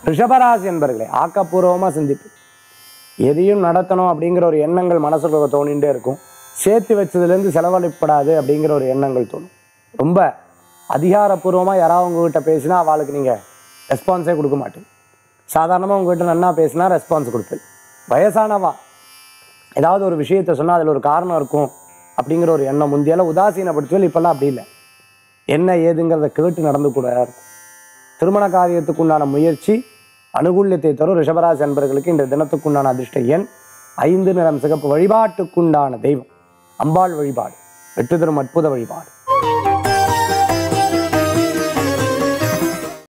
ரிஷபராசி என்பர்களே ஆக்கப்பூர்வமாக சிந்திப்பு எதையும் நடத்தணும் அப்படிங்கிற ஒரு எண்ணங்கள் மனசுக்குள்ள தோணிகிட்டே இருக்கும் சேர்த்து வச்சதுலேருந்து செலவழிப்படாது அப்படிங்கிற ஒரு எண்ணங்கள் தோணும் ரொம்ப அதிகாரப்பூர்வமாக யாராவது உங்ககிட்ட பேசினா அவளுக்கு நீங்கள் ரெஸ்பான்ஸே கொடுக்க மாட்டீங்க சாதாரணமாக உங்ககிட்ட நன்னா பேசினா ரெஸ்பான்ஸ் கொடுப்பேன் வயசானவா ஏதாவது ஒரு விஷயத்த சொன்னால் அதில் ஒரு காரணம் இருக்கும் அப்படிங்கிற ஒரு எண்ணம் முந்தியெல்லாம் உதாசீனப்படுத்துவேன் இப்போல்லாம் அப்படி இல்லை என்ன ஏதுங்கிறத கேட்டு நடந்து கூட இருக்கும் திருமண காரியத்துக்கு உண்டான முயற்சி அனுகூல்யத்தை தரும் ரிஷபராசி அன்பர்களுக்கு இந்த தினத்துக்குண்டான அதிர்ஷ்ட எண் ஐந்து நிறம் சிகப்பு வழிபாட்டுக்குண்டான தெய்வம் அம்பாள் வழிபாடு வெற்றி தரும் அற்புத வழிபாடு